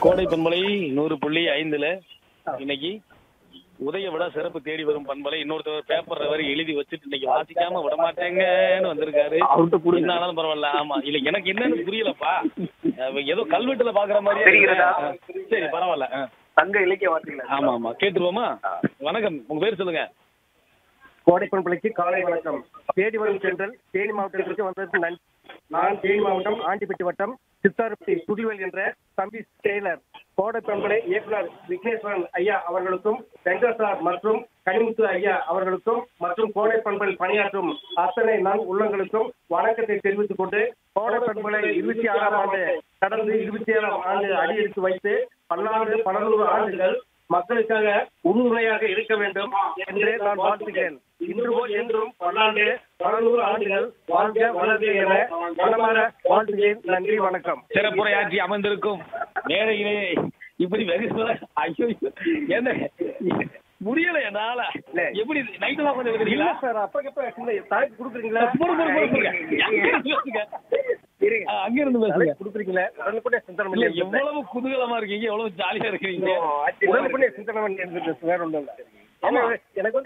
கோடை பண்பலை நூறு புள்ளி ஐந்துல இன்னைக்கு உதய விட சிறப்பு தேடி வரும் பண்பலை இன்னொருத்தர் பேப்பர் வரை எழுதி வச்சுட்டு இன்னைக்கு வாசிக்காம விட மாட்டேங்கன்னு வந்திருக்காரு அவர்கிட்ட கொடுங்க. என்ன ஆனாலும் பரவாயில்ல ஆமா இல்ல எனக்கு என்னன்னு புரியலப்பா அஹ் ஏதோ கல்வெட்டுல பாக்குற மாதிரி தெரிகிறதா? சரி பரவாயில்ல அஹ். சங்க இலக்கிய வார்த்தைகள் ஆமா ஆமா கேட்டுருவோமா வணக்கம் உங்க பேர் சொல்லுங்க கோடைப்பன் பிள்ளைக்கு காலை வணக்கம் தேடி வரும் சென்றல் தேனி மாவட்டத்திற்கு வந்ததற்கு நன்றி நான் தேனி மாவட்டம் ஆண்டிப்பட்டி வட்டம் சித்தார்பட்டி துடிவல் என்ற தம்பி டெய்லர் கோடை பண்பலை இயக்குனர் விக்னேஸ்வரன் ஐயா அவர்களுக்கும் வெங்கட் சார் மற்றும் கனிமுத்து ஐயா அவர்களுக்கும் மற்றும் கோடை பண்பல் பணியாற்றும் அத்தனை நல் உள்ளங்களுக்கும் வணக்கத்தை தெரிவித்துக் கொண்டு கோடை பண்பலை இருபத்தி ஆறாம் ஆண்டு கடந்து இருபத்தி ஏழாம் ஆண்டு அடியெடுத்து வைத்து பல்லாண்டு பலநூறு ஆண்டுகள் மக்களுக்காக உறுதுணையாக இருக்க வேண்டும் என்று நான் வாழ்த்துகிறேன் இன்று போல் என்றும் பல்லாண்டு பலநூறு ஆண்டுகள் வாழ்க வளர்க என மனமாற வாழ்த்துகிறேன் நன்றி வணக்கம் சிறப்புரையாற்றி அமர்ந்திருக்கும் மேடையிலே இப்படி வெகு சொல்ல ஐயோ என்ன முடியல என்னால எப்படி நைட்டெல்லாம் கொஞ்சம் இருக்கிறீங்களா சார் அப்ப எப்ப இந்த தலைப்பு கொடுக்குறீங்களா பொறு, பொறு, பொறு, பொறுங்க. அங்க இருந்து பேசுங்க. ஆ, அங்க இருந்து பேசுங்க தலைப்பு கொடுக்குறீங்களா உடனுக்குடைய சிந்தனை இல்ல, பண்ணி எவ்வளவு குதூகலமா இருக்கீங்க எவ்வளவு ஜாலியா இருக்கீங்க உடனுக்குடைய சிந்தனை பண்ணி இருந்துட்டு வேற ஒன்றும் இல்லை எனக்கு வந்து